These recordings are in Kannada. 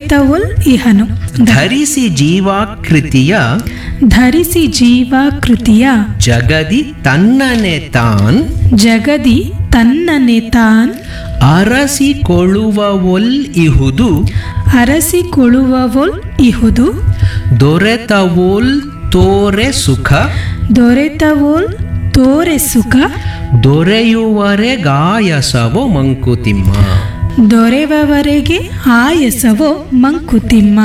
ದೊರೆತವುಲ್ ಇಹನು ಧರಿಸಿ ಜೀವಾಕೃತಿಯ ಧರಿಸಿ ಜೀವಾಕೃತಿಯ ಜಗದಿ ತನ್ನನೆ ತಾನ್ ಜಗದಿ ತನ್ನನೆ ತಾನ್ ಅರಸಿಕೊಳ್ಳುವವೊಲ್ ಇಹುದು ಅರಸಿಕೊಳ್ಳುವವುಲ್ ಇಹುದು ದೊರೆತವೋಲ್ ತೋರೆ ಸುಖ ದೊರೆತವುಲ್ ತೋರೆ ಸುಖ ದೊರೆಯುವರೆ ಗಾಯಸವೋ ಮಂಕುತಿಮ್ಮ ದೊರೆವವರೆಗೆ ಆಯಸವೋ ಮಂಕುತಿಮ್ಮ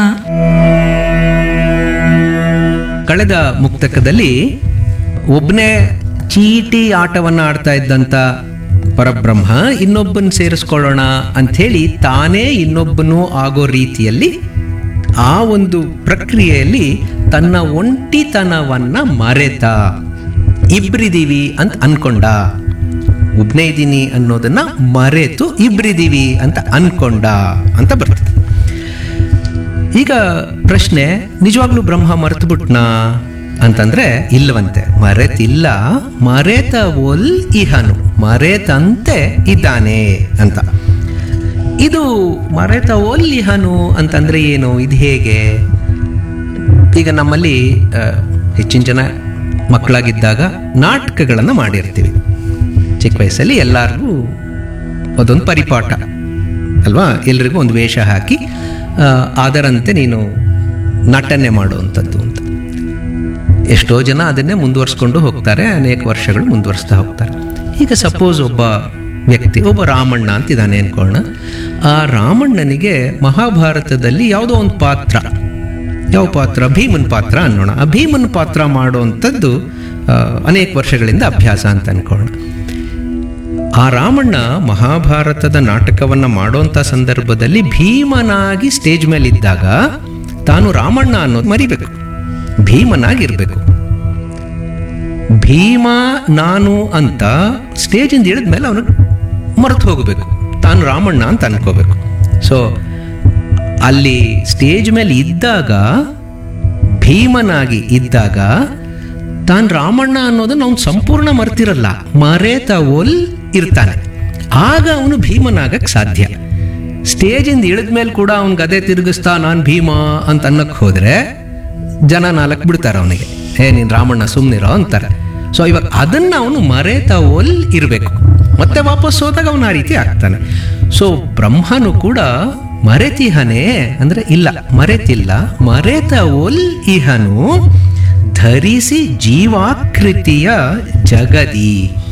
ಕಳೆದ ಮುಕ್ತಕದಲ್ಲಿ ಒಬ್ಬನೇ ಚೀಟಿ ಆಟವನ್ನು ಆಡ್ತಾ ಇದ್ದಂಥ ಪರಬ್ರಹ್ಮ ಇನ್ನೊಬ್ಬನ ಸೇರಿಸ್ಕೊಳ್ಳೋಣ ಅಂಥೇಳಿ ತಾನೇ ಇನ್ನೊಬ್ಬನು ಆಗೋ ರೀತಿಯಲ್ಲಿ ಆ ಒಂದು ಪ್ರಕ್ರಿಯೆಯಲ್ಲಿ ತನ್ನ ಒಂಟಿತನವನ್ನ ಮರೆತ ಇಬ್ರಿದೀವಿ ಅಂತ ಅನ್ಕೊಂಡ ಒಬ್ನೇ ಇದ್ದೀನಿ ಅನ್ನೋದನ್ನ ಮರೆತು ಇಬ್ರಿದೀವಿ ಅಂತ ಅನ್ಕೊಂಡ ಅಂತ ಬರ್ತದೆ ಈಗ ಪ್ರಶ್ನೆ ನಿಜವಾಗ್ಲೂ ಬ್ರಹ್ಮ ಮರೆತು ಬಿಟ್ನಾ ಅಂತಂದ್ರೆ ಇಲ್ಲವಂತೆ ಮರೆತಿಲ್ಲ ಮರೆತ ಒಲ್ ಇಹನು ಮರೆತಂತೆ ಇದ್ದಾನೆ ಅಂತ ಇದು ಮರೆತ ಒಲ್ ಇಹನು ಅಂತಂದ್ರೆ ಏನು ಇದು ಹೇಗೆ ಈಗ ನಮ್ಮಲ್ಲಿ ಆ, ಹೆಚ್ಚಿನ ಜನ ಮಕ್ಕಳಾಗಿದ್ದಾಗ ನಾಟಕಗಳನ್ನು ಮಾಡಿರ್ತೀವಿ ಚಿಕ್ಕ ವಯಸ್ಸಲ್ಲಿ ಎಲ್ಲರಿಗೂ ಅದೊಂದು ಪರಿಪಾಠ ಅಲ್ವಾ ಎಲ್ರಿಗೂ ಒಂದು ವೇಷ ಹಾಕಿ ಆ, ಅದರಂತೆ ನೀನು ನಟನೆ ಮಾಡುವಂಥದ್ದು ಅಂತ ಎಷ್ಟೋ ಜನ ಅದನ್ನೇ ಮುಂದುವರಿಸ್ಕೊಂಡು ಹೋಗ್ತಾರೆ ಅನೇಕ ವರ್ಷಗಳು ಮುಂದುವರಿಸ್ತಾ ಹೋಗ್ತಾರೆ ಈಗ ಸಪೋಸ್ ಒಬ್ಬ ವ್ಯಕ್ತಿ ಒಬ್ಬ ರಾಮಣ್ಣ ಅಂತಿದ್ದಾನೆ ಅನ್ಕೊಳ್ಳೋಣ ಆ ರಾಮಣ್ಣನಿಗೆ ಮಹಾಭಾರತದಲ್ಲಿ ಯಾವುದೋ ಒಂದು ಪಾತ್ರ ಯಾವ ಪಾತ್ರ ಭೀಮನ್ ಪಾತ್ರ ಅನ್ನೋಣ ಆ ಭೀಮನ್ ಪಾತ್ರ ಮಾಡುವಂಥದ್ದು ಆ, ಅನೇಕ ವರ್ಷಗಳಿಂದ ಅಭ್ಯಾಸ ಅಂತ ಅನ್ಕೊಳ್ಳೋಣ ಆ ರಾಮಣ್ಣ ಮಹಾಭಾರತದ ನಾಟಕವನ್ನ ಮಾಡುವಂಥ ಸಂದರ್ಭದಲ್ಲಿ ಭೀಮನಾಗಿ ಸ್ಟೇಜ್ ಮೇಲೆ ಇದ್ದಾಗ ತಾನು ರಾಮಣ್ಣ ಅನ್ನೋದು ಮರಿಬೇಕು ಭೀಮನಾಗಿರ್ಬೇಕು ಭೀಮ ನಾನು ಅಂತ ಸ್ಟೇಜಿಂದ ಇಳಿದ ಮೇಲೆ ಅವನು ಮರೆತು ಹೋಗಬೇಕು ತಾನು ರಾಮಣ್ಣ ಅಂತ ಅನ್ಕೋಬೇಕು ಸೊ ಅಲ್ಲಿ ಸ್ಟೇಜ್ ಮೇಲೆ ಇದ್ದಾಗ ಭೀಮನಾಗಿ ಇದ್ದಾಗ ತಾನು ರಾಮಣ್ಣ ಅನ್ನೋದನ್ನ ಅವನು ಸಂಪೂರ್ಣ ಮರ್ತಿರಲ್ಲ ಮರೆತ ಒಲ್ ಇರ್ತಾನೆ ಆಗ ಅವನು ಭೀಮನಾಗಕ್ಕೆ ಸಾಧ್ಯ ಸ್ಟೇಜಿಂದ ಇಳಿದ ಮೇಲೆ ಕೂಡ ಅವನು ಗದೆ ತಿರುಗಿಸ್ತಾ ನಾನು ಭೀಮ ಅಂತ ಅನ್ನಕ್ಕೆ ಹೋದ್ರೆ ಜನ ನಾಲ್ಕು ಬಿಡ್ತಾರೆ ಅವನಿಗೆ ಹೇ ನೀನು ರಾಮಣ್ಣ ಸುಮ್ಮನಿರೋ ಅಂತಾರೆ ಸೊ ಇವಾಗ ಅದನ್ನ ಅವನು ಮರೆತ ಒಲ್ ಇರಬೇಕು ಮತ್ತೆ ವಾಪಸ್ ಹೋದಾಗ ಅವನು ಆ ರೀತಿ ಆಗ್ತಾನೆ ಸೊ ಬ್ರಹ್ಮನು ಕೂಡ ಮರೆತಿಹನೇ ಅಂದ್ರೆ ಇಲ್ಲ ಮರೆತಿಲ್ಲ ಮರೆತ ಒಲ್ ಇಹನು ಧರಿಸಿ ಜೀವಾಕೃತಿಯ ಜಗದಿ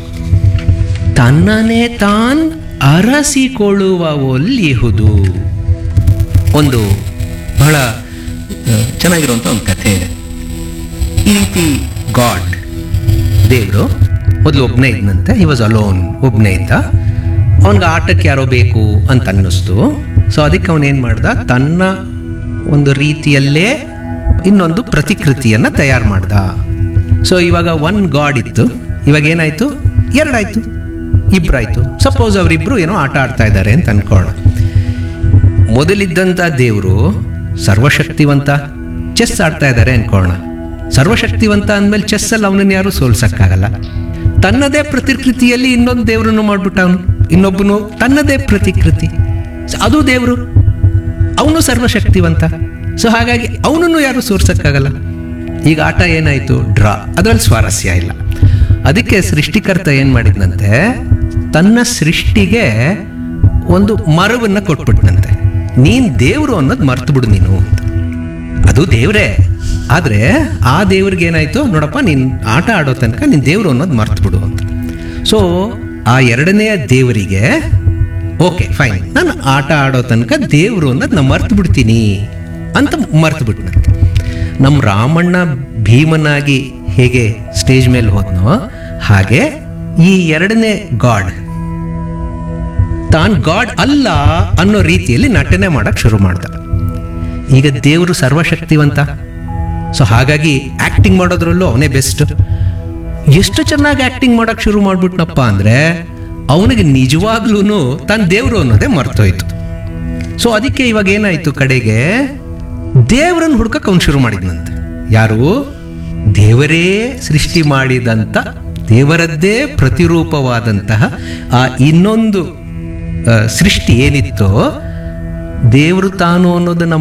ತನ್ನನೇ ತಾನ್ ಅರಸಿಕೊಳ್ಳುವ ಒಲ್ಲಿಹುದು ಒಂದು ಬಹಳ ಆ, ಚೆನ್ನಾಗಿರುವಂಥ ಒಂದು ಕಥೆ ಇದೆ ಈ ರೀತಿ ಗಾಡ್ ದೇವರು ಮೊದಲು ಒಬ್ಬನೇ ಇದ್ನಂತೆ ಹಿ ವಾಸ್ ಅಲೋನ್ ಒಬ್ಬನೇ ಇದ್ದ ಅವನಿಗೆ ಆಟಕ್ಕೆ ಯಾರೋ ಬೇಕು ಅಂತ ಅನ್ನಿಸ್ತು ಸೊ ಅದಕ್ಕೆ ಅವನೇನು ಮಾಡ್ದ ತನ್ನ ಒಂದು ರೀತಿಯಲ್ಲೇ ಇನ್ನೊಂದು ಪ್ರತಿಕೃತಿಯನ್ನು ತಯಾರು ಮಾಡ್ದ ಸೊ ಇವಾಗ ಒನ್ ಗಾಡ್ ಇತ್ತು ಇವಾಗ ಏನಾಯ್ತು ಎರಡಾಯ್ತು ಇಬ್ಬರಾಯ್ತು ಸಪೋಸ್ ಅವರಿಬ್ರು ಏನೋ ಆಟ ಆಡ್ತಾ ಇದ್ದಾರೆ ಅಂತ ಅನ್ಕೊಳ್ಳೋಣ ಮೊದಲಿದ್ದಂಥ ದೇವರು ಸರ್ವಶಕ್ತಿವಂತ ಚೆಸ್ ಆಡ್ತಾ ಇದ್ದಾರೆ ಅನ್ಕೊಳ್ಳೋಣ ಸರ್ವಶಕ್ತಿವಂತ ಅಂದಮೇಲೆ ಚೆಸ್ಸಲ್ಲಿ ಅವನನ್ನು ಯಾರು ಸೋಲ್ಸಕ್ಕಾಗಲ್ಲ ತನ್ನದೇ ಪ್ರತಿಕೃತಿಯಲ್ಲಿ ಇನ್ನೊಂದು ದೇವರನ್ನು ಮಾಡ್ಬಿಟ್ಟ ಅವನು ಇನ್ನೊಬ್ಬನು ತನ್ನದೇ ಪ್ರತಿಕೃತಿ So, ಅದು ದೇವರು ಅವನು ಸರ್ವಶಕ್ತಿವಂತ ಸೊ ಹಾಗಾಗಿ ಅವನನ್ನು ಯಾರು ಸೋರ್ಸಕ್ಕಾಗಲ್ಲ ಈಗ ಆಟ ಏನಾಯ್ತು ಡ್ರಾ ಅದರಲ್ಲಿ ಸ್ವಾರಸ್ಯ ಇಲ್ಲ ಅದಕ್ಕೆ ಸೃಷ್ಟಿಕರ್ತ ಏನ್ ಮಾಡಿದ್ನಂತೆ ತನ್ನ ಸೃಷ್ಟಿಗೆ ಒಂದು ಮರವನ್ನ ಕೊಟ್ಬಿಟ್ನಂತೆ ನೀನ್ ದೇವರು ಅನ್ನೋದು ಮರ್ತು ಬಿಡು ನೀನು ಅಂತ ಅದು ದೇವ್ರೇ ಆದ್ರೆ ಆ ದೇವ್ರಿಗೆ ಏನಾಯ್ತು ನೋಡಪ್ಪ ನೀನ್ ಆಟ ಆಡೋ ತನಕ ನೀನ್ ದೇವ್ರು ಅನ್ನೋದು ಮರ್ತು ಬಿಡು ಅಂತ ಸೊ ಆ ಎರಡನೆಯ ದೇವರಿಗೆ ಓಕೆ ಫೈನ್ ನಾನು ಆಟ ಆಡೋ ತನಕ ದೇವ್ರು ಅನ್ನೋದು ನಾನು ಮರ್ತು ಬಿಡ್ತೀನಿ ಅಂತ ಮರ್ತು ಬಿಟ್ನಂತೆ ನಮ್ಮ ರಾಮಣ್ಣ ಭೀಮನಾಗಿ ಹೇಗೆ ಸ್ಟೇಜ್ ಮೇಲೆ ಹೋದ್ನೋ ಹಾಗೆ ಈ ಎರಡನೇ ಗಾಡ್ ತಾನ್ ಗಾಡ್ ಅಲ್ಲ ಅನ್ನೋ ರೀತಿಯಲ್ಲಿ ನಟನೆ ಮಾಡಕ್ ಶುರು ಮಾಡ್ದ ಈಗ ದೇವರು ಸರ್ವಶಕ್ತಿವಂತ ಸೊ ಹಾಗಾಗಿ ಆಕ್ಟಿಂಗ್ ಮಾಡೋದ್ರಲ್ಲೂ ಅವನೇ ಬೆಸ್ಟ್ ಎಷ್ಟು ಚೆನ್ನಾಗಿ ಆಕ್ಟಿಂಗ್ ಮಾಡಕ್ ಶುರು ಮಾಡ್ಬಿಟ್ನಪ್ಪ ಅಂದ್ರೆ ಅವನಿಗೆ ನಿಜವಾಗ್ಲೂ ತಾನು ದೇವರು ಅನ್ನೋದೇ ಮರ್ತೋಯ್ತು ಸೊ ಅದಕ್ಕೆ ಇವಾಗ ಏನಾಯ್ತು ಕಡೆಗೆ ದೇವರನ್ನು ಹುಡ್ಕಕ್ ಅವ್ನು ಶುರು ಮಾಡಿದ್ನಂತೆ ಯಾರು ದೇವರೇ ಸೃಷ್ಟಿ ಮಾಡಿದಂಥ ದೇವರದ್ದೇ ಪ್ರತಿರೂಪವಾದಂತಹ ಆ ಇನ್ನೊಂದು ಆ, ಸೃಷ್ಟಿ ಏನಿತ್ತೋ ದೇವರು ತಾನು ಅನ್ನೋದನ್ನ